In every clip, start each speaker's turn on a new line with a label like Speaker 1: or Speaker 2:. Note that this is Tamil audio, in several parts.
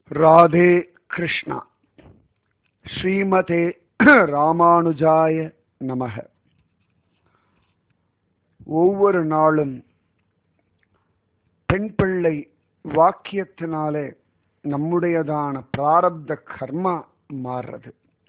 Speaker 1: ராதே கிருஷ்ணா ஸ்ரீமதே ராமானுஜாய நமக ஒவ்வொரு நாளும் பெண் பிள்ளை வாக்கியத்தினாலே நம்முடையதான பிராரப்த கர்மா மாறுறது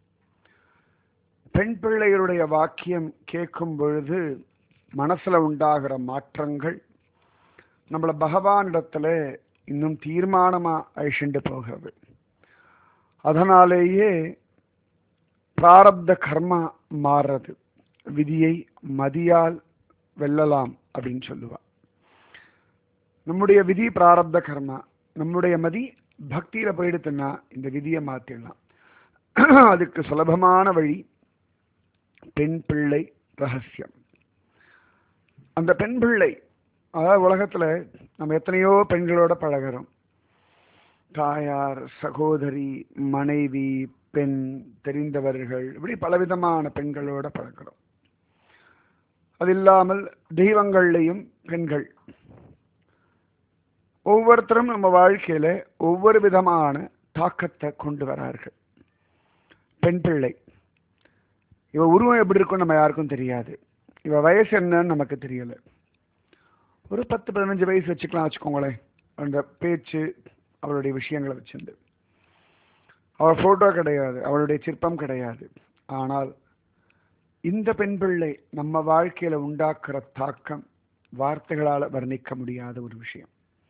Speaker 1: பெண் பிள்ளைகளுடைய வாக்கியம் கேட்கும் பொழுது மனசுல உண்டாகிற மாற்றங்கள் நம்மள பகவானிடத்துல இன்னும் தீர்மானமா அழிச்சுண்டு போகிறது அதனாலேயே பிராரப்த கர்மா மாறுறது விதியை மதியால் வெல்லலாம் அப்படின்னு சொல்லுவா நம்முடைய விதி பிராரப்த கர்மா நம்முடைய மதி பக்தியில போயிடுத்துன்னா இந்த விதியை மாத்திடலாம் அதுக்கு சுலபமான வழி பெண் பிள்ளை ரகசியம் அந்த பெண் பிள்ளை அதாவது உலகத்துல நம்ம எத்தனையோ பெண்களோட பழகிறோம் தாயார் சகோதரி மனைவி பெண் தெரிந்தவர்கள் இப்படி பலவிதமான பெண்களோட பழகிறோம் அது இல்லாமல் தெய்வங்கள்லையும் பெண்கள் ஒவ்வொருத்தரும் நம்ம வாழ்க்கையில ஒவ்வொரு விதமான தாக்கத்தை கொண்டு வரார்கள் பெண் பிள்ளை இவ உருவம் எப்படி இருக்கும் நம்ம யாருக்கும் தெரியாது இவ வயசு என்னன்னு நமக்கு தெரியல ஒரு பத்து பதினஞ்சு வயசு வச்சுக்கலாம் வச்சுக்கோங்களேன் அந்த பேச்சு அவளுடைய விஷயங்களை வச்சிருந்து அவள் போட்டோ கிடையாது அவளுடைய சிற்பம் கிடையாது ஆனால் இந்த பெண் பிள்ளை நம்ம வாழ்க்கையில உண்டாக்குற தாக்கம் வார்த்தைகளால வர்ணிக்க முடியாத ஒரு விஷயம்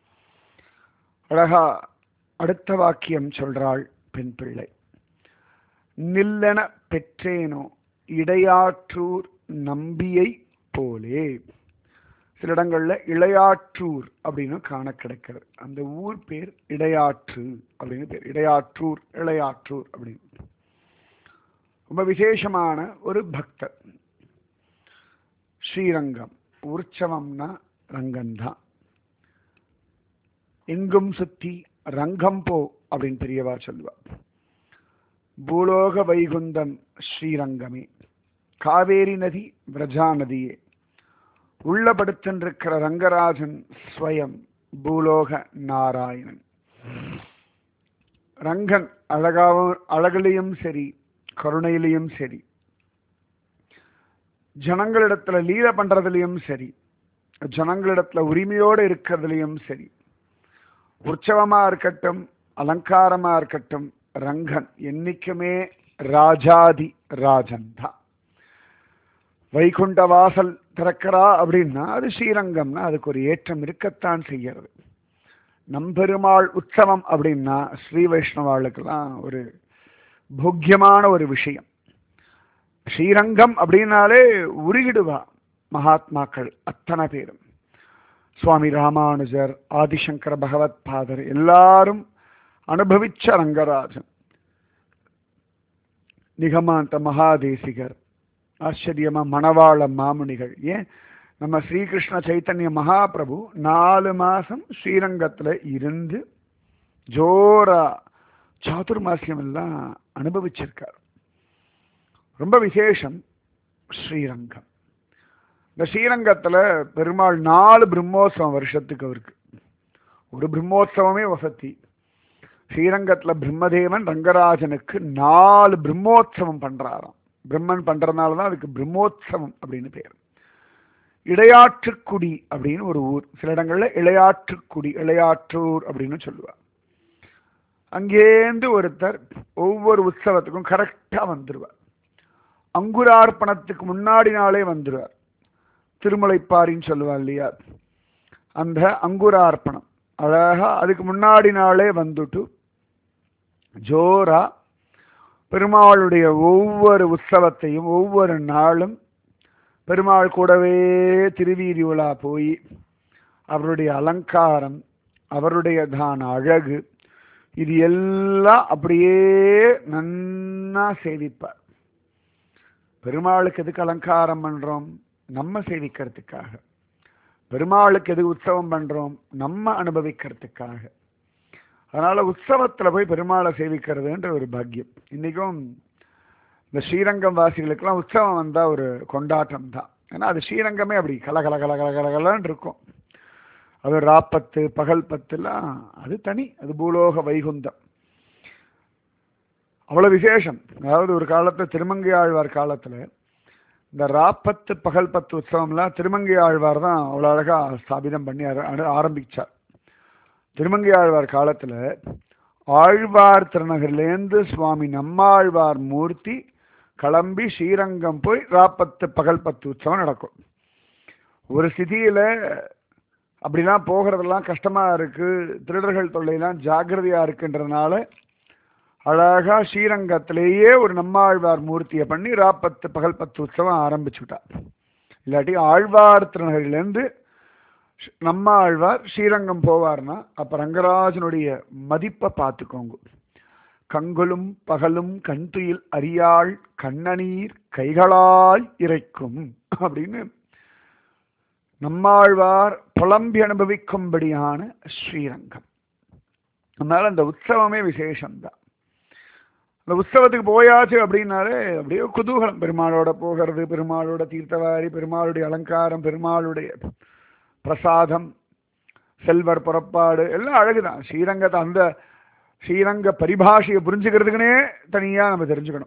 Speaker 1: அழகா அடுத்த வாக்கியம் சொல்றாள் பெண் பிள்ளை நில்லென பெற்றேனோ இடையாற்றூர் நம்பியை போலே சில இடங்கள்ல இளையாற்றூர் அப்படின்னு காண கிடைக்கிறது அந்த ஊர் பேர் இடையாற்று அப்படின்னு பேர் இடையாற்றூர் இளையாற்றூர் அப்படின்னு ரொம்ப விசேஷமான ஒரு பக்தர் ஸ்ரீரங்கம் உற்சவம்னா ரங்கம்தான் எங்கும் சுத்தி ரங்கம் போ அப்படின்னு பெரியவா சொல்லுவா பூலோக வைகுந்தம் ஸ்ரீரங்கமே காவேரி நதி விரஜா நதியே உள்ளபடுத்தின்றிருக்கிற ரங்கராஜன் ஸ்வயம் பூலோக நாராயணன் ரங்கன் அழகாவும் அழகுலையும் சரி கருணையிலையும் சரி ஜனங்களிடத்துல லீல பண்றதுலயும் சரி ஜனங்களிடத்துல உரிமையோடு இருக்கிறதுலயும் சரி உற்சவமா இருக்கட்டும் அலங்காரமா இருக்கட்டும் ரங்கன் என்னைக்குமே ராஜாதி ராஜன் தான் வைகுண்ட வாசல் திறக்கிறா அப்படின்னா அது ஸ்ரீரங்கம்னா அதுக்கு ஒரு ஏற்றம் இருக்கத்தான் செய்யறது நம்பெருமாள் உற்சவம் அப்படின்னா ஸ்ரீ வைஷ்ணவாளுக்கெல்லாம் ஒரு போக்கியமான ஒரு விஷயம் ஸ்ரீரங்கம் அப்படின்னாலே உருகிடுவா மகாத்மாக்கள் அத்தனை பேரும் சுவாமி ராமானுஜர் ஆதிசங்கர பகவத் பாதர் எல்லாரும் அனுபவிச்ச ரங்கராஜன் நிகமாந்த மகாதேசிகர் ஆச்சரியமா மணவாள மாமுனிகள் ஏன் நம்ம ஸ்ரீகிருஷ்ண சைத்தன்ய மகாபிரபு நாலு மாசம் ஸ்ரீரங்கத்துல இருந்து ஜோரா சாதுர்மாசியம் எல்லாம் அனுபவிச்சிருக்கார் ரொம்ப விசேஷம் ஸ்ரீரங்கம் இந்த ஸ்ரீரங்கத்துல பெருமாள் நாலு பிரம்மோத்சவம் வருஷத்துக்கு அவருக்கு ஒரு பிரம்மோத்சவமே வசதி ஸ்ரீரங்கத்துல பிரம்மதேவன் ரங்கராஜனுக்கு நாலு பிரம்மோத்சவம் பண்றாராம் பிரம்மன் பண்றதுனால தான் அதுக்கு பிரம்மோத்சவம் அப்படின்னு பேர் இளையாற்றுக்குடி அப்படின்னு ஒரு ஊர் சில இடங்கள்ல இளையாற்றுக்குடி இளையாற்றூர் அப்படின்னு சொல்லுவார் அங்கேருந்து ஒருத்தர் ஒவ்வொரு உற்சவத்துக்கும் கரெக்டா வந்துருவார் அங்குரார்ப்பணத்துக்கு முன்னாடி நாளே வந்துருவார் திருமலைப்பாரின்னு சொல்லுவா இல்லையா அந்த அங்குரார்ப்பணம் அழகா அதுக்கு முன்னாடி நாளே வந்துட்டு ஜோரா பெருமாளுடைய ஒவ்வொரு உற்சவத்தையும் ஒவ்வொரு நாளும் பெருமாள் கூடவே திருவீதி உலா போய் அவருடைய அலங்காரம் அவருடைய தான அழகு இது எல்லாம் அப்படியே நன்னா சேவிப்பார் பெருமாளுக்கு எதுக்கு அலங்காரம் பண்றோம் நம்ம சேவிக்கிறதுக்காக பெருமாளுக்கு எது உற்சவம் பண்றோம் நம்ம அனுபவிக்கிறதுக்காக அதனால உற்சவத்துல போய் பெருமாளை சேவிக்கிறதுன்ற ஒரு பாக்கியம் இன்னைக்கும் இந்த ஸ்ரீரங்கம் வாசிகளுக்கெல்லாம் உற்சவம் வந்தா ஒரு கொண்டாட்டம் தான் ஏன்னா அது ஸ்ரீரங்கமே அப்படி கல கல கல கல கலகலன்னு இருக்கும் அது ராப்பத்து பகல் பத்துலாம் அது தனி அது பூலோக வைகுந்தம் அவ்வளோ விசேஷம் அதாவது ஒரு காலத்தில் திருமங்கை ஆழ்வார் காலத்தில் இந்த ராப்பத்து பகல் பத்து உற்சவம்லாம் திருமங்கை ஆழ்வார் தான் அவ்வளோ அழகாக ஸ்தாபிதம் பண்ணி ஆர- ஆர- ஆரம்பிச்சார் திருமங்கை ஆழ்வார் காலத்தில் ஆழ்வார் திருநகர்லேருந்து சுவாமி நம்மாழ்வார் மூர்த்தி கிளம்பி ஸ்ரீரங்கம் போய் ராப்பத்து பகல் பத்து உற்சவம் நடக்கும் ஒரு ஸ்திதியில அப்படிலாம் போகிறதெல்லாம் கஷ்டமா இருக்கு திருடர்கள் தொல்லையெல்லாம் ஜாக்கிரதையா இருக்குன்றதுனால அழகா ஸ்ரீரங்கத்திலேயே ஒரு நம்மாழ்வார் மூர்த்தியை பண்ணி ராப்பத்து பகல் பத்து உற்சவம் ஆரம்பிச்சுட்டார் இல்லாட்டி ஆழ்வார் திருநகரிலேருந்து ஷ்- நம்ம ஆழ்வார் ஸ்ரீரங்கம் போவார்னா அப்ப ரங்கராஜனுடைய மதிப்பை பார்த்துக்கோங்க கங்குலும் பகலும் கண்துயில் அறியாள் கண்ணநீர் கைகளால் இறைக்கும் அப்படின்னு நம்மாழ்வார் புலம்பி அனுபவிக்கும்படியான ஸ்ரீரங்கம் அதனால அந்த உற்சவமே விசேஷம்தான் அந்த உற்சவத்துக்கு போயாச்சு அப்படின்னாலே அப்படியே குதூகலம் பெருமாளோட போகிறது பெருமாளோட தீர்த்தவாரி பெருமாளுடைய அலங்காரம் பெருமாளுடைய பிரசாதம் செல்வர் புறப்பாடு எல்லாம் அழகுதான் ஸ்ரீரங்கத்தை அந்த ஸ்ரீரங்க பரிபாஷையை புரிஞ்சுக்கிறதுக்குனே தனியாக நம்ம தெரிஞ்சுக்கணும்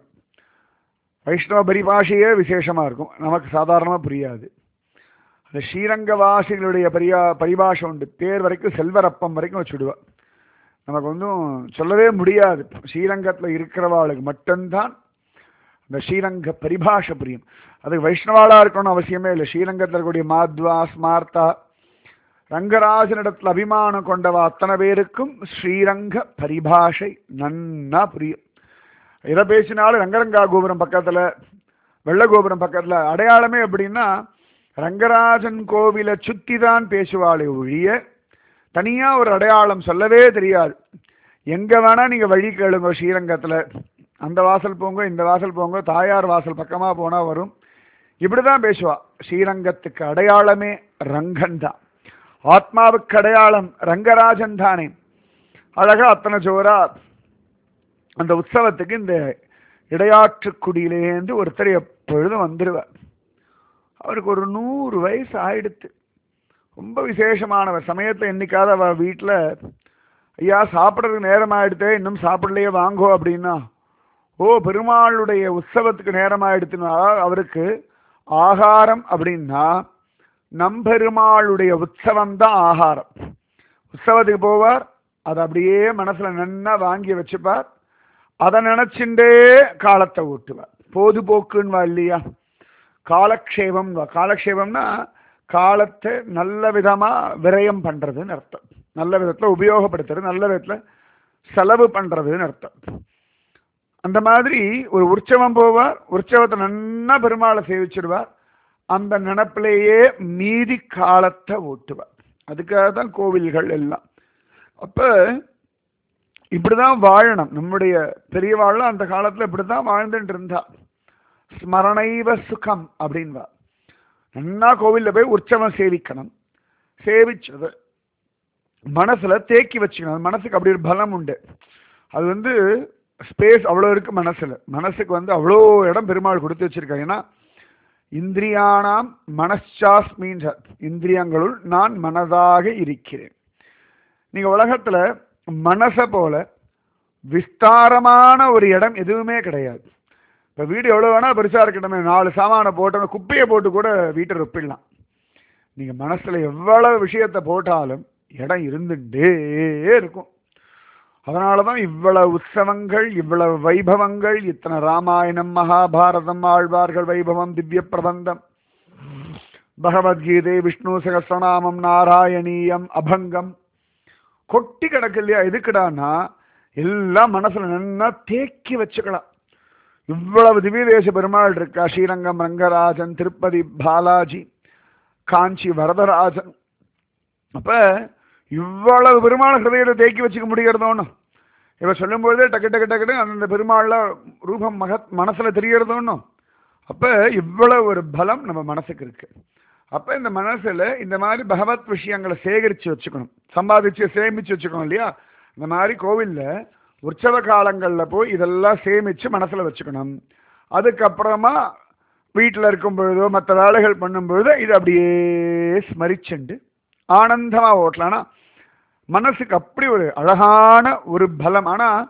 Speaker 1: வைஷ்ணவ பரிபாஷையே விசேஷமா இருக்கும் நமக்கு சாதாரணமாக புரியாது அந்த ஸ்ரீரங்கவாசிகளுடைய பரியா பரிபாஷை உண்டு பேர் வரைக்கும் செல்வரப்பம் வரைக்கும் வச்சுடுவா நமக்கு ஒன்றும் சொல்லவே முடியாது ஸ்ரீரங்கத்தில் இருக்கிறவாளுக்கு மட்டும்தான் அந்த ஸ்ரீரங்க பரிபாஷை புரியும் அதுக்கு வைஷ்ணவாளா இருக்கணும்னு அவசியமே இல்லை ஸ்ரீரங்கத்தில் இருக்கக்கூடிய மாத்வா ஸ்மார்த்தா ரங்கராஜனிடத்தில் அபிமானம் கொண்டவா அத்தனை பேருக்கும் ஸ்ரீரங்க பரிபாஷை நன்னா புரியும் எதை பேசினாலும் ரங்கரங்கா கோபுரம் பக்கத்துல வெள்ள கோபுரம் பக்கத்துல அடையாளமே எப்படின்னா ரங்கராஜன் கோவிலை சுத்தி தான் பேசுவாளே ஒழிய தனியா ஒரு அடையாளம் சொல்லவே தெரியாது எங்க வேணா நீங்க வழி கேளுங்க ஸ்ரீரங்கத்துல அந்த வாசல் போங்க இந்த வாசல் போங்க தாயார் வாசல் பக்கமா போனா வரும் இப்படிதான் பேசுவா ஸ்ரீரங்கத்துக்கு அடையாளமே ரங்கன் தான் ஆத்மாவுக்கு அடையாளம் ரங்கராஜன் தானே அழகா அத்தனை ஜோரா அந்த உற்சவத்துக்கு இந்த இடையாற்றுக்குடியிலேருந்து ஒருத்தர் எப்பொழுதும் வந்துடுவார் அவருக்கு ஒரு நூறு வயசு ஆயிடுத்து ரொம்ப விசேஷமானவர் சமயத்தில் என்னைக்காவது அவ வீட்டில் ஐயா சாப்பிட்றதுக்கு நேரம் ஆயிடுத்தே இன்னும் சாப்பிடலையே வாங்கோ அப்படின்னா ஓ பெருமாளுடைய உற்சவத்துக்கு நேரம் ஆயிடுத்துனா அவருக்கு ஆகாரம் அப்படின்னா நம்பெருமாளுடைய உற்சவம் தான் ஆகாரம் உற்சவத்துக்கு போவார் அதை அப்படியே மனசுல நன்னா வாங்கி வச்சுப்பார் அதை நினைச்சுட்டே காலத்தை ஓட்டுவார் பொதுபோக்குன்னு இல்லையா காலக்ஷேபம் காலக்ஷேபம்னா காலத்தை நல்ல விதமா விரயம் பண்றதுன்னு அர்த்தம் நல்ல விதத்துல உபயோகப்படுத்துறது நல்ல விதத்துல செலவு பண்றதுன்னு அர்த்தம் அந்த மாதிரி ஒரு உற்சவம் போவார் உற்சவத்தை நன்னா பெருமாளை சேவிச்சிடுவார் அந்த நினப்பிலேயே மீதி காலத்தை ஓட்டுவார் அதுக்காக தான் கோவில்கள் எல்லாம் அப்ப இப்படிதான் வாழணும் நம்முடைய பெரியவாள்லாம் அந்த காலத்துல இப்படிதான் வாழ்ந்துட்டு இருந்தா ஸ்மரணைவ சுகம் அப்படின்வா நன்னா கோவில்ல போய் உற்சவம் சேவிக்கணும் சேவிச்சது மனசுல தேக்கி வச்சுக்கணும் அது மனசுக்கு அப்படி ஒரு பலம் உண்டு அது வந்து ஸ்பேஸ் அவ்வளோ இருக்கு மனசுல மனசுக்கு வந்து அவ்வளோ இடம் பெருமாள் கொடுத்து வச்சிருக்காங்க ஏன்னா இந்திரியானாம் மனச்சாஸ்மீன்ற இந்திரியங்களுள் நான் மனதாக இருக்கிறேன் நீங்க உலகத்துல மனசை போல விஸ்தாரமான ஒரு இடம் எதுவுமே கிடையாது இப்ப வீடு எவ்வளவு வேணா பெருசா இருக்கட்டுமே நாலு சாமானை போட்டோம் குப்பையை போட்டு கூட வீட்டை ரொப்பிடலாம் நீங்க மனசுல எவ்வளவு விஷயத்தை போட்டாலும் இடம் இருந்துட்டே இருக்கும் அதனாலதான் இவ்வளவு உற்சவங்கள் இவ்வளவு வைபவங்கள் இத்தனை ராமாயணம் மகாபாரதம் ஆழ்வார்கள் வைபவம் திவ்ய பிரபந்தம் பகவத்கீதை விஷ்ணு சகசிரநாமம் நாராயணீயம் அபங்கம் கொட்டி கிடக்கு இல்லையா எதுக்குடான்னா எல்லாம் மனசுல நன்னா தேக்கி வச்சுக்கலாம் இவ்வளவு திவ்யதேச பெருமாள் இருக்கா ஸ்ரீரங்கம் ரங்கராஜன் திருப்பதி பாலாஜி காஞ்சி வரதராஜன் அப்ப இவ்வளவு பெருமாள் ஹிருதயத்தை தேக்கி வச்சுக்க முடிகிறதோன்னு இவ சொல்லும்போதே டக்கு டக்கு டக்குன்னு அந்த பெருமாள்ல ரூபம் மகத் மனசுல தெரியறதோன்னு அப்ப இவ்வளவு ஒரு பலம் நம்ம மனசுக்கு இருக்கு அப்ப இந்த மனசுல இந்த மாதிரி பகவத் விஷயங்களை சேகரிச்சு வச்சுக்கணும் சம்பாதிச்சு சேமிச்சு வச்சுக்கணும் இல்லையா இந்த மாதிரி கோவில்ல உற்சவ காலங்கள்ல போய் இதெல்லாம் சேமிச்சு மனசுல வச்சுக்கணும் அதுக்கப்புறமா வீட்டில் இருக்கும் பொழுதோ மற்ற வேலைகள் பண்ணும் பொழுதோ இது அப்படியே ஸ்மரிச்சுண்டு ஆனந்தமா ஓட்டலாம் ஆனா மனசுக்கு அப்படி ஒரு அழகான ஒரு பலம் ஆனா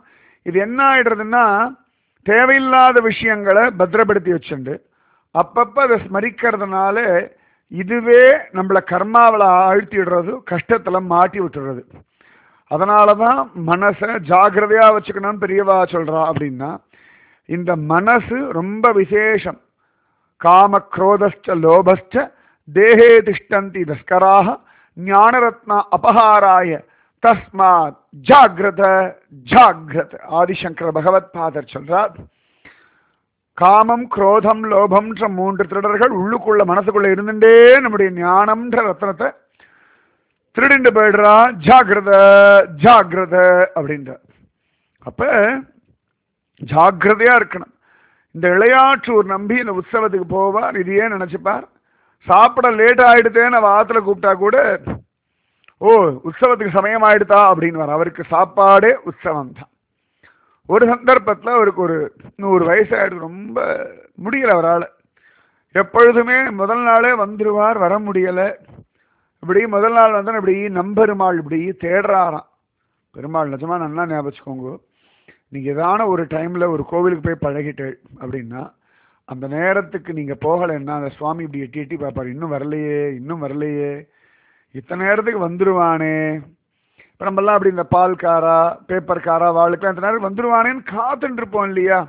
Speaker 1: இது என்ன ஆயிடுறதுன்னா தேவையில்லாத விஷயங்களை பத்திரப்படுத்தி வச்சுண்டு அப்பப்ப அதை ஸ்மரிக்கிறதுனால இதுவே நம்மள கர்மாவில் ஆழ்த்திடுறது கஷ்டத்துல மாட்டி விட்டுறது அதனால தான் மனசை ஜாகிரதையா வச்சுக்கணும்னு பெரியவா சொல்றா அப்படின்னா இந்த மனசு ரொம்ப விசேஷம் காம குரோதஸ்ட லோபஸ்ட தேகே திஷ்டந்தி தஸ்கராக ஞானரத்ன அபகாராய தஸ்மாத் ஜாகிரத ஜாகிரத ஆதிசங்கர பகவத் பாதர் சொல்றார் காமம் குரோதம் லோபம்ன்ற மூன்று திருடர்கள் உள்ளுக்குள்ள மனசுக்குள்ள இருந்துட்டே நம்முடைய ஞானம்ன்ற ரத்னத்தை திருடிண்டு போயிடுறா ஜாகிரத ஜாகிரத அப்படின்ற அப்ப ஜாகிரதையா இருக்கணும் இந்த இளையாற்றூர் நம்பி இந்த உற்சவத்துக்கு போவார் இது ஏன் நினைச்சுப்பார் சாப்பிட லேட் ஆயிடுதேன்னு அவ ஆத்துல கூப்பிட்டா கூட ஓ உற்சவத்துக்கு சமயம் ஆயிடுதா அப்படின்னு அவருக்கு சாப்பாடே உற்சவம் தான் ஒரு சந்தர்ப்பத்தில் அவருக்கு ஒரு நூறு வயசு ஆயிடுது ரொம்ப முடியல அவரால் எப்பொழுதுமே முதல் நாளே வந்துருவார் வர முடியல இப்படி முதல் நாள் வந்து இப்படி நம்பெருமாள் இப்படி தேடுறாராம் பெருமாள் நிஜமா நல்லா ஞாபகம் வச்சுக்கோங்க நீங்கள் ஏதான ஒரு டைமில் ஒரு கோவிலுக்கு போய் பழகிட்டு அப்படின்னா அந்த நேரத்துக்கு நீங்கள் போகலைன்னா அந்த சுவாமி இப்படி எட்டி எட்டி பார்ப்பார் இன்னும் வரலையே இன்னும் வரலையே இத்தனை நேரத்துக்கு வந்துருவானே இப்போ நம்மலாம் அப்படி இந்த பால் காரா பேப்பர் காரா வாளுக்கெல்லாம் இந்த நேரம் வந்துருவானேன்னு காத்துட்டு இருப்போம் இல்லையா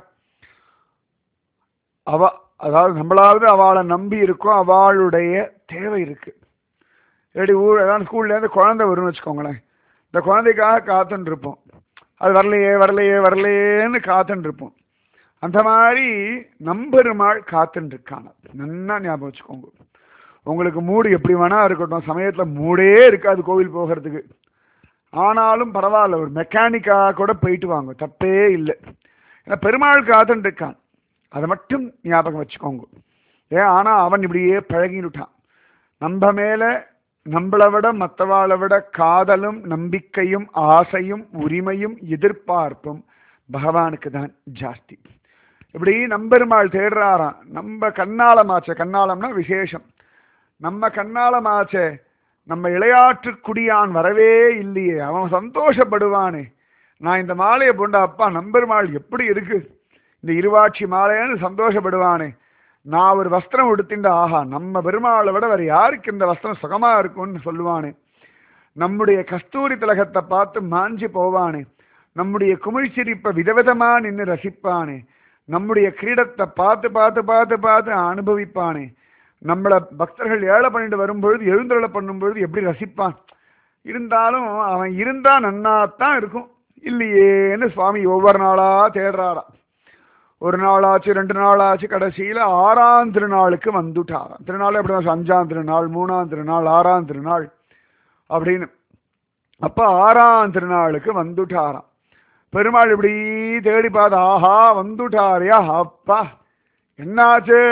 Speaker 1: அவ அதாவது நம்மளாவது அவளை நம்பி இருக்கோம் அவளுடைய தேவை இருக்கு எப்படி ஊர் ஏதாவது ஸ்கூல்லேருந்து குழந்தை வரும்னு வச்சுக்கோங்களேன் இந்த குழந்தைக்காக காத்துட்டு இருப்போம் அது வரலையே வரலையே வரலையேன்னு காத்துட்டு இருப்போம் அந்த மாதிரி நம்பெருமாள் காத்துட்டு இருக்காங்க நல்லா ஞாபகம் வச்சுக்கோங்க உங்களுக்கு மூடு எப்படி வேணா இருக்கட்டும் சமயத்தில் மூடே இருக்காது கோவில் போகிறதுக்கு ஆனாலும் பரவாயில்ல ஒரு மெக்கானிக்காக கூட போயிட்டு வாங்க தப்பே இல்லை ஏன்னா பெருமாள் காத்துட்டு இருக்கான் அதை மட்டும் ஞாபகம் வச்சுக்கோங்க ஏன் ஆனால் அவன் இப்படியே பழகினுட்டான் நம்ம மேல நம்மளை விட மற்றவாளை விட காதலும் நம்பிக்கையும் ஆசையும் உரிமையும் எதிர்பார்ப்பும் பகவானுக்கு தான் ஜாஸ்தி இப்படி நம்பெருமாள் தேடுறாராம் நம்ம கண்ணாலமாச்சே கண்ணாலம்னா விசேஷம் நம்ம கண்ணாலமாச்சே நம்ம இளையாற்று குடியான் வரவே இல்லையே அவன் சந்தோஷப்படுவானே நான் இந்த மாலையை போண்ட அப்பா நம்பெருமாள் எப்படி இருக்கு இந்த இருவாட்சி மாலைன்னு சந்தோஷப்படுவானே நான் ஒரு வஸ்திரம் உடுத்தின்ற ஆஹா நம்ம பெருமாளை விட வேற யாருக்கு இந்த வஸ்திரம் சுகமா இருக்கும்னு சொல்லுவானே நம்முடைய கஸ்தூரி திலகத்தை பார்த்து மாஞ்சி போவானே நம்முடைய குமிழ் சிரிப்பை விதவிதமா நின்று ரசிப்பானே நம்முடைய கிரீடத்தை பார்த்து பார்த்து பார்த்து பார்த்து அனுபவிப்பானே நம்மளை பக்தர்கள் ஏழை பண்ணிட்டு வரும்பொழுது எழுந்தருளை பண்ணும்பொழுது எப்படி ரசிப்பான் இருந்தாலும் அவன் இருந்தா நன்னாத்தான் இருக்கும் இல்லையேன்னு சுவாமி ஒவ்வொரு நாளா தேடுறாராம் ஒரு நாளாச்சு ரெண்டு நாளாச்சு கடைசியில் ஆறாம் திருநாளுக்கு வந்துட்டாராம் திருநாள் எப்படி தான் அஞ்சாம் திருநாள் மூணாம் திருநாள் ஆறாம் திருநாள் அப்படின்னு அப்போ ஆறாம் திருநாளுக்கு வந்துட்டாராம் பெருமாள் இப்படி தேடி பார்த்து ஆஹா வந்துட்டாரியா அப்பா என்னாச்சு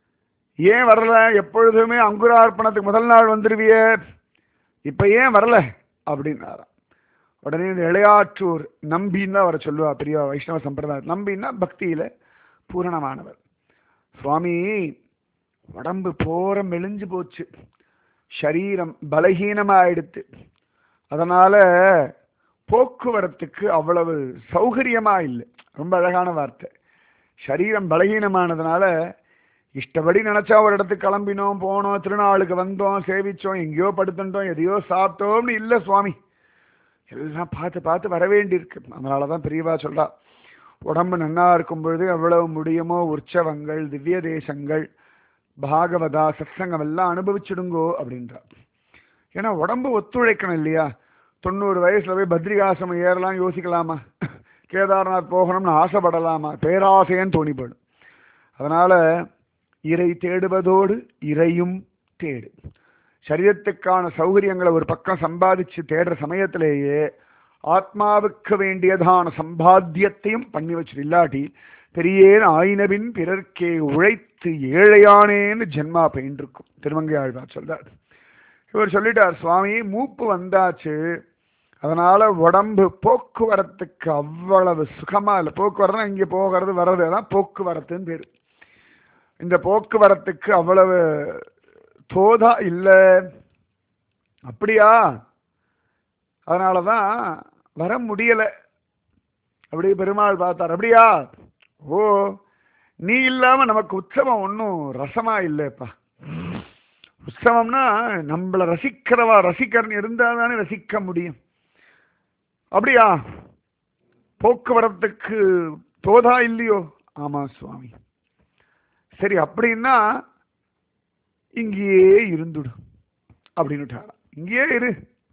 Speaker 1: ஏன் வரல எப்பொழுதுமே அங்குரார்ப்பணத்துக்கு முதல் நாள் வந்துருவியே இப்போ ஏன் வரல அப்படின்னாராம் உடனே இந்த இளையாற்றூர் நம்பின்னு தான் அவரை சொல்லுவா பெரிய வைஷ்ணவ சம்பிரதாயம் நம்பின்னா பக்தியில பூரணமானவர் சுவாமி உடம்பு போற மெலிஞ்சு போச்சு சரீரம் பலகீனமாயிடுத்து அதனால போக்குவரத்துக்கு அவ்வளவு சௌகரியமா இல்லை ரொம்ப அழகான வார்த்தை சரீரம் பலகீனமானதுனால இஷ்டப்படி நினைச்சா ஒரு இடத்துக்கு கிளம்பினோம் போனோம் திருநாளுக்கு வந்தோம் சேவிச்சோம் எங்கேயோ படுத்துட்டோம் எதையோ சாப்பிட்டோம்னு இல்லை சுவாமி எல்லாம் பார்த்து பார்த்து வர வேண்டியிருக்கு அதனால தான் பெரியவா சொல்றா உடம்பு நன்னா இருக்கும் பொழுது எவ்வளவு முடியுமோ உற்சவங்கள் திவ்ய தேசங்கள் பாகவதா சத்சங்கம் எல்லாம் அனுபவிச்சிடுங்கோ அப்படின்றா ஏன்னா உடம்பு ஒத்துழைக்கணும் இல்லையா தொண்ணூறு வயசுல போய் பத்ரிகாசிரமம் ஏறலாம் யோசிக்கலாமா கேதார்நாத் போகணும்னு ஆசைப்படலாமா பேராசைன்னு தோணி போயிடும் அதனால இறை தேடுவதோடு இறையும் தேடு சரீரத்துக்கான சௌகரியங்களை ஒரு பக்கம் சம்பாதிச்சு தேடுற சமயத்திலேயே ஆத்மாவுக்கு வேண்டியதான சம்பாத்தியத்தையும் பண்ணி வச்சிரு இல்லாட்டி பெரியேன் ஆயினபின் பிறர்க்கே உழைத்து ஏழையானேன்னு ஜென்மா பெயின்றிருக்கும் திருமங்கை ஆழ்வார் சொல்றார் இவர் சொல்லிட்டார் சுவாமி மூப்பு வந்தாச்சு அதனால உடம்பு போக்குவரத்துக்கு அவ்வளவு சுகமா இல்லை போக்குவரத்து இங்கே போகிறது வர்றது தான் போக்குவரத்துன்னு பேர் இந்த போக்குவரத்துக்கு அவ்வளவு தோதா இல்லை அப்படியா அதனால தான் வர முடியலை அப்படியே பெருமாள் பார்த்தார் அப்படியா ஓ நீ இல்லாம நமக்கு உற்சவம் ஒன்றும் ரசமா இல்லைப்பா உற்சவம்னா நம்மள ரசிக்கிறவா ரசிக்கிறன்னு இருந்தால் தானே ரசிக்க முடியும் அப்படியா போக்குவரத்துக்கு தோதா இல்லையோ ஆமா சுவாமி சரி அப்படின்னா இங்கேயே இருந்துடு அப்படின்னுட்டாராம் இங்கேயே இரு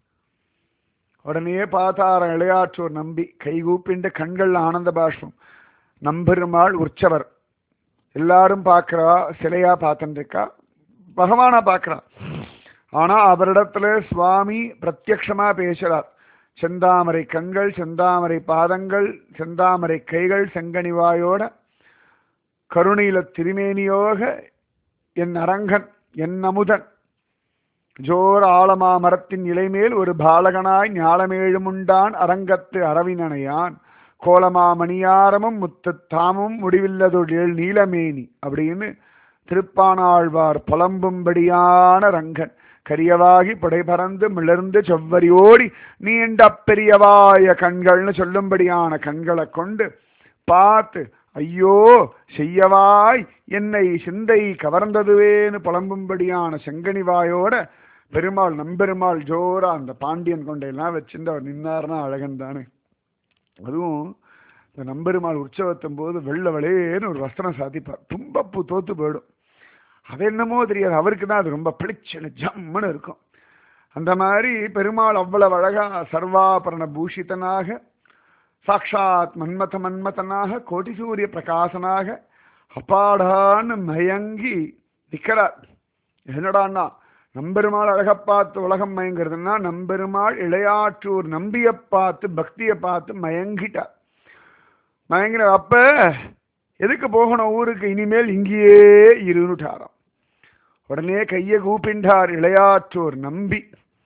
Speaker 1: உடனே பார்த்தார இளையாற்றோர் நம்பி கைகூப்பின்ற கண்கள் ஆனந்த பாஷ்பம் நம்பெருமாள் உற்சவர் எல்லாரும் பார்க்கிறா சிலையா பார்த்துருக்கா பகவானா பார்க்கிறா ஆனா அவரிடத்துல சுவாமி பிரத்யக்ஷமா பேசுறார் செந்தாமரை கண்கள் செந்தாமரை பாதங்கள் செந்தாமரை கைகள் செங்கனிவாயோட கருணையில திருமேனியோக என் அரங்கன் என் அமுதன் ஜோர் ஆலமா மரத்தின் இலைமேல் ஒரு பாலகனாய் ஞாலமேழுமுண்டான் அரங்கத்து அரவினனையான் கோலமா மணியாரமும் முத்து தாமும் முடிவில்லதொழில் நீலமேனி அப்படின்னு திருப்பானாழ்வார் புலம்பும்படியான ரங்கன் கரியவாகி புடை பறந்து மிளர்ந்து செவ்வரியோடி நீண்ட பெரியவாய கண்கள்னு சொல்லும்படியான கண்களை கொண்டு பார்த்து ஐயோ செய்யவாய் என்னை சிந்தை கவர்ந்ததுவேன்னு புலம்பும்படியான செங்கனிவாயோட பெருமாள் நம்பெருமாள் ஜோரா அந்த பாண்டியன் கொண்டையெல்லாம் வச்சுட்டு அவர் நின்னார்னா அழகன் தானே அதுவும் இந்த நம்பெருமாள் உற்சவத்தும் போது வெள்ள வளையேன்னு ஒரு வஸ்திரம் சாதிப்பார் தும்பப்பூ தோத்து போயிடும் அது என்னமோ தெரியாது அவருக்கு தான் அது ரொம்ப பிடிச்சனு ஜம்முன்னு இருக்கும் அந்த மாதிரி பெருமாள் அவ்வளவு அழகா சர்வாபரண பூஷிதனாக சாட்சாத் மன்மத மன்மதனாக கோட்டி சூரிய பிரகாசனாக அப்பாடான்னு மயங்கி நிற்கிறார் என்னடான்னா நம்பெருமாள் அழகை பார்த்து உலகம் மயங்கிறதுனா நம்பெருமாள் இளையாற்றூர் நம்பிய பார்த்து பக்தியை பார்த்து மயங்கிட்டார் மயங்கின அப்ப எதுக்கு போகணும் ஊருக்கு இனிமேல் இங்கேயே இருந்துட்டாராம் உடனே கையை கூப்பின்றார் இளையாற்றூர் நம்பி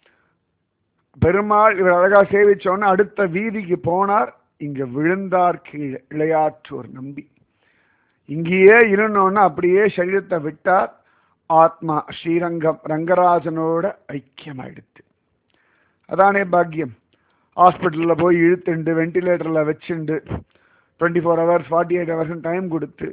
Speaker 1: பெருமாள் இவர் அழகா சேவிச்சோன்னு அடுத்த வீதிக்கு போனார் இங்க விழுந்தார் கீழே இளையாற்றூர் நம்பி இங்கேயே இருந்தோன்னு அப்படியே சரீரத்தை விட்டார் ஆத்மா ஸ்ரீரங்கம் ரங்கராஜனோட ஐக்கியமாயிடுத்து அதானே பாக்கியம் ஹாஸ்பிட்டலில் போய் இழுத்துண்டு வெண்டிலேட்டரில் வச்சுண்டு twenty four hours forty eight hours time கொடுத்து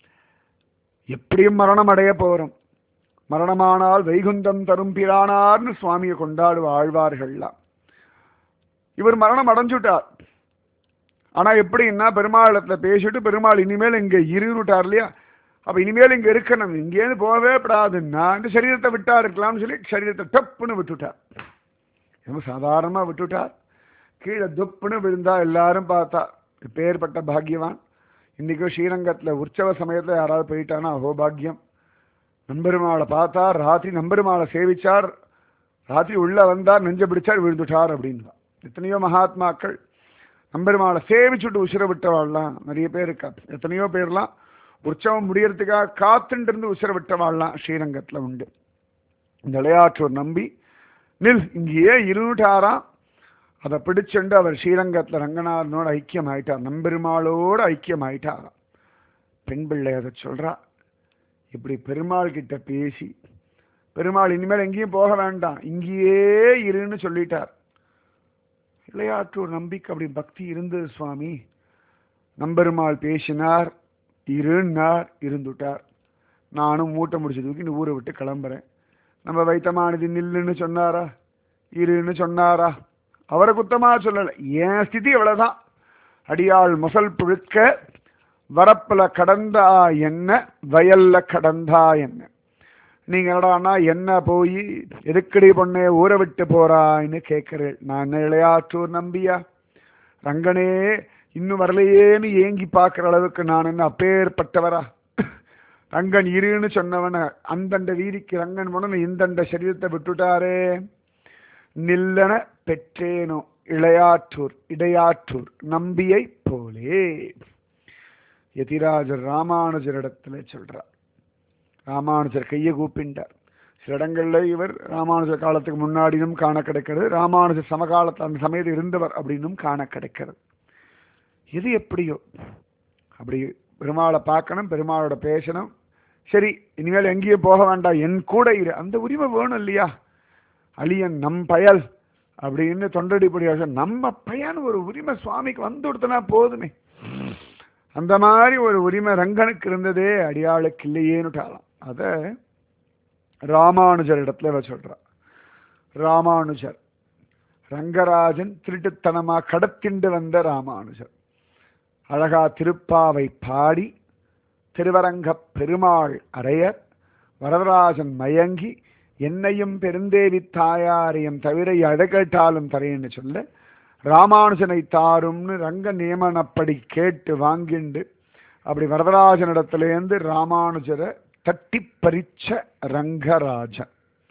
Speaker 1: எப்படியும் மரணம் அடைய போகிறோம் மரணமானால் வைகுந்தம் தரும் பிரானார்னு சுவாமியை கொண்டாடுவ ஆழ்வார்கள்லாம் இவர் மரணம் அடைஞ்சுட்டார் ஆனா எப்படின்னா பெருமாளத்துல பேசிட்டு பெருமாள் இனிமேல் இங்க இருட்டார் இல்லையா அப்ப இனிமேல் இங்க இருக்கணும் இங்கேருந்து போகவே படாதுன்னா இந்த சரீரத்தை விட்டா இருக்கலாம்னு சொல்லி சரீரத்தை டப்புன்னு விட்டுட்டார் ரொம்ப சாதாரணமா விட்டுட்டார் கீழே துப்புன்னு விழுந்தா எல்லாரும் பார்த்தா பேர்பட்ட பாக்கியவான் இன்னைக்கும் ஸ்ரீரங்கத்துல உற்சவ சமயத்துல யாராவது போயிட்டானா அஹோ பாக்கியம் நம்பெருமாளை பார்த்தார் ராத்திரி நம்பெருமாளை சேவிச்சார் ராத்திரி உள்ள வந்தார் நெஞ்ச பிடிச்சார் விழுந்துட்டார் அப்படின்னு எத்தனையோ மகாத்மாக்கள் நம்பெருமாளை சேவிச்சுட்டு உசிர விட்டவாள்லாம் நிறைய பேர் இருக்கா எத்தனையோ பேர்லாம் உற்சவம் முடியறதுக்காக காத்துட்டு இருந்து உசிர விட்டவாள்லாம் ஸ்ரீரங்கத்துல உண்டு இந்த விளையாற்றூர் நம்பி நில் இங்கேயே இருந்துட்டாராம் அதை பிடிச்சுண்டு அவர் ஸ்ரீரங்கத்தில் ரங்கநாதனோட ஐக்கியம் ஆயிட்டார் நம்பெருமாளோட ஐக்கியம் ஆயிட்டாராம் பெண் பிள்ளை அதை சொல்றா இப்படி பெருமாள் கிட்ட பேசி பெருமாள் இனிமேல் எங்கேயும் போக வேண்டாம் இங்கேயே இருன்னு சொல்லிட்டார் விளையாற்றூர் நம்பிக்கை அப்படி பக்தி இருந்தது சுவாமி நம்பெருமாள் பேசினார் இருன்னார் இருந்துட்டார் நானும் மூட்டை முடிச்சு தூக்கி இந்த ஊரை விட்டு கிளம்புறேன் நம்ம வைத்தமானது நில்லுன்னு சொன்னாரா இருன்னு சொன்னாரா அவரை குத்தமா சொல்லலை என் ஸ்திதி அவ்வளவுதான் அடியாள் முசல் புழுக்க வரப்புல கடந்தா என்ன வயல்ல கடந்தா என்ன நீங்க என்னடான்னா என்ன போய் எதுக்கடி பொண்ணே ஊற விட்டு போறான்னு கேட்கிறேன் நான் என்ன இளையாற்றூர் நம்பியா ரங்கனே இன்னும் வரலையேன்னு ஏங்கி பார்க்குற அளவுக்கு நான் என்ன அப்பேற்பட்டவரா ரங்கன் இருன்னு சொன்னவன அந்தண்ட வீதிக்கு ரங்கன் போன இந்தண்ட சரீரத்தை விட்டுட்டாரே நில்லன பெற்றேனோ இளையாற்றூர் இடையாற்றூர் நம்பியை போலே யதிராஜர் ராமானுஜரிடத்துல சொல்றார் ராமானுஜர் கையை கூப்பிண்டார் சில இடங்கள்ல இவர் ராமானுஜர் காலத்துக்கு முன்னாடியும் காண கிடைக்கிறது ராமானுஜர் சமகாலத்தில் அந்த சமயத்தில் இருந்தவர் அப்படின்னும் காண கிடைக்கிறது எது எப்படியோ அப்படி பெருமாளை பார்க்கணும் பெருமாளோட பேசணும் சரி இனிமேல் எங்கேயும் போக வேண்டாம் என் கூட இரு அந்த உரிமை வேணும் இல்லையா அழியன் நம் பயல் அப்படின்னு தொண்டடிப்படியாக நம்ம பையன் ஒரு உரிமை சுவாமிக்கு வந்து கொடுத்தனா போதுமே அந்த மாதிரி ஒரு உரிமை ரங்கனுக்கு இருந்ததே அடியாளுக்கு இல்லையேன்னுட்டாலாம் அதை ராமானுஜர் இடத்துல இவ சொல்றா ராமானுஜர் ரங்கராஜன் திருட்டுத்தனமா கடத்திண்டு வந்த ராமானுஜர் அழகா திருப்பாவை பாடி திருவரங்க பெருமாள் அரையர் வரதராஜன் மயங்கி என்னையும் பெருந்தேவி தாயாரையும் தவிர எதை கேட்டாலும் தரேன்னு சொல்ல ராமானுஜனை தாரும்னு ரங்க நியமனப்படி கேட்டு வாங்கிண்டு அப்படி வரதராஜனிடத்திலேருந்து ராமானுஜரை தட்டி பறிச்ச ரங்கராஜன்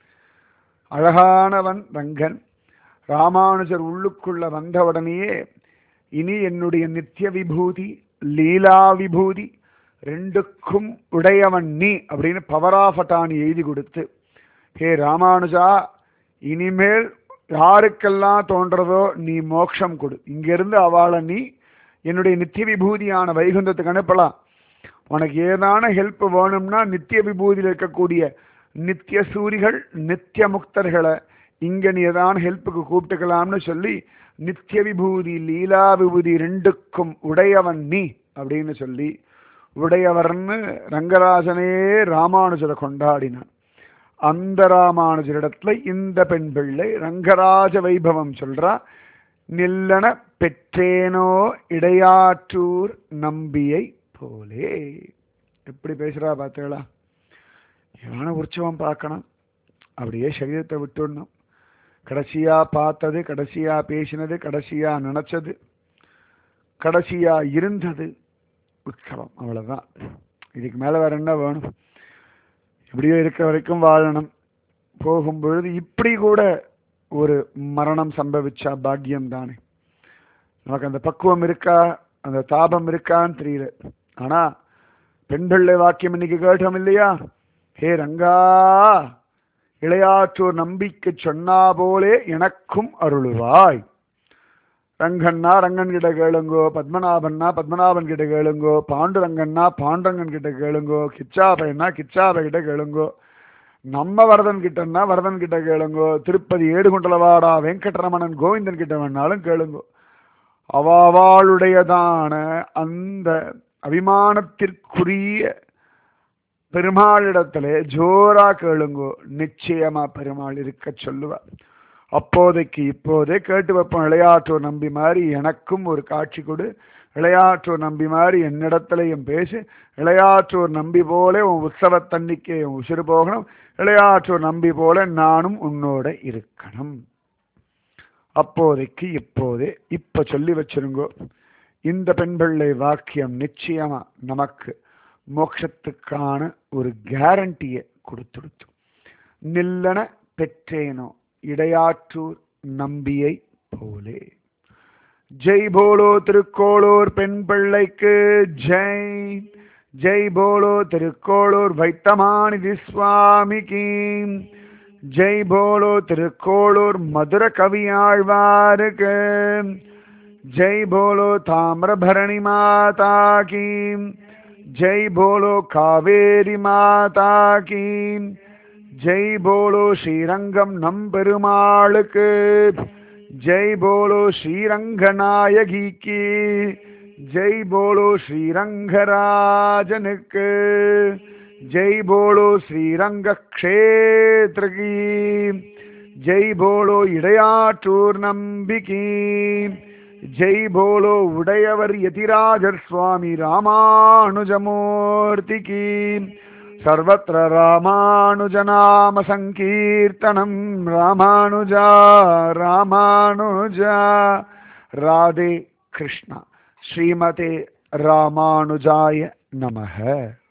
Speaker 1: அழகானவன் ரங்கன் ராமானுஜர் உள்ளுக்குள்ள வந்தவுடனேயே இனி என்னுடைய நித்திய விபூதி லீலா விபூதி ரெண்டுக்கும் உடையவன் நீ அப்படின்னு பவர் ஆஃப் அட்டானி எழுதி கொடுத்து ஹே ராமானுஜா இனிமேல் யாருக்கெல்லாம் தோன்றதோ நீ மோட்சம் கொடு இங்கிருந்து அவளை நீ என்னுடைய நித்திய விபூதியான வைகுந்தத்துக்கு அனுப்பலாம் உனக்கு ஏதான ஹெல்ப் வேணும்னா நித்திய விபூதியில் இருக்கக்கூடிய நித்திய சூரிகள் நித்திய முக்தர்களை இங்க நீ ஏதான ஹெல்ப்புக்கு கூப்பிட்டுக்கலாம்னு சொல்லி நித்திய விபூதி லீலா விபூதி ரெண்டுக்கும் உடையவன் நீ அப்படின்னு சொல்லி உடையவர்னு ரங்கராஜனே ராமானுஜரை கொண்டாடினான் அந்த ராமானுஜரிடத்துல இந்த பெண் பிள்ளை ரங்கராஜ வைபவம் சொல்றா நில்லன பெற்றேனோ இடையாற்றூர் நம்பியை போலே எப்படி பேசுறா பார்த்தீங்களா எவன உற்சவம் பார்க்கணும் அப்படியே சரீரத்தை விட்டுடணும் கடைசியா பார்த்தது கடைசியா பேசினது கடைசியா நினைச்சது கடைசியா இருந்தது உற்சவம் அவ்வளவுதான் இதுக்கு மேல வேற என்ன வேணும் இப்படியோ இருக்க வரைக்கும் வாழணும் போகும் பொழுது இப்படி கூட ஒரு மரணம் சம்பவிச்சா பாக்கியம் தானே நமக்கு அந்த பக்குவம் இருக்கா அந்த தாபம் இருக்கான்னு தெரியல ஆனா பெண் பிள்ளை வாக்கியம் இன்னைக்கு கேட்டோம் இல்லையா ஹே ரங்கா இளையாற்றோர் நம்பிக்கை சொன்னா போலே எனக்கும் அருளுவாய் ரங்கண்ணா ரங்கன் கிட்ட கேளுங்கோ பத்மநாபன்னா பத்மநாபன் கிட்ட கேளுங்கோ பாண்டுரங்கண்ணா பாண்டரங்கன் கிட்ட கேளுங்கோ கிச்சாபையன்னா கிச்சாபை கிட்ட கேளுங்கோ நம்ம வரதன் கிட்டன்னா வரதன் கிட்ட கேளுங்கோ திருப்பதி ஏடுகுண்டலவாடா வெங்கடரமணன் கோவிந்தன் கிட்ட வேணாலும் கேளுங்கோ அவாவாளுடையதான அந்த அபிமானத்திற்குரிய பெருமாளிடத்துல ஜோரா கேளுங்கோ நிச்சயமா பெருமாள் இருக்க சொல்லுவார் அப்போதைக்கு இப்போதே கேட்டு வைப்போம் இளையாற்றோர் நம்பி மாதிரி எனக்கும் ஒரு காட்சி கொடு இளையாற்றோர் நம்பி மாதிரி என்னிடத்துலையும் பேசு இளையாற்றோர் நம்பி போல உன் உற்சவத்தன்னிக்கு உன் உசிறு போகணும் இளையாற்றோர் நம்பி போல நானும் உன்னோட இருக்கணும் அப்போதைக்கு இப்போதே இப்ப சொல்லி வச்சிருங்கோ இந்த பெண் பிள்ளை வாக்கியம் நிச்சயமா நமக்கு மோட்சத்துக்கான ஒரு கேரண்டியை கொடுத்துடுத்து நில்லன பெற்றேனோ இடையாற்றூர் நம்பியை போலே ஜெய் போலோ திருக்கோளூர் பெண் பிள்ளைக்கு ஜெய் ஜெய் போலோ திருக்கோளூர் வைத்தமானிதி சுவாமிக்கு ஜெய் போலோ திருக்கோளூர் மதுர கவியாழ்வாருக்கு ஜெய் போலோ தாமிரபரணி மாதா கீ ஜெய் போலோ காவேரி மாதா கீ ஜெய் போலோ ஸ்ரீரங்கம் நம்பெருமாளுக்கு ஜெய் போலோ ஸ்ரீரங்கநாயகி கி ஜெய் போலோ ஸ்ரீரங்கராஜனுக்கு ஜெய் போலோ ஸ்ரீரங்க க்ஷேத்ர கி ஜெய் போலோ இடையாற்றூர் நம்பிக்கை ஜெய் போலோ உடையவர் யதிராஜர் சுவாமி ராமானுஜமூர்த்திக்கு सर्वत्र रामानुजनाम सङ्कीर्तनं रामानुजा रामानुजा राधे कृष्ण श्रीमते रामानुजाय नमः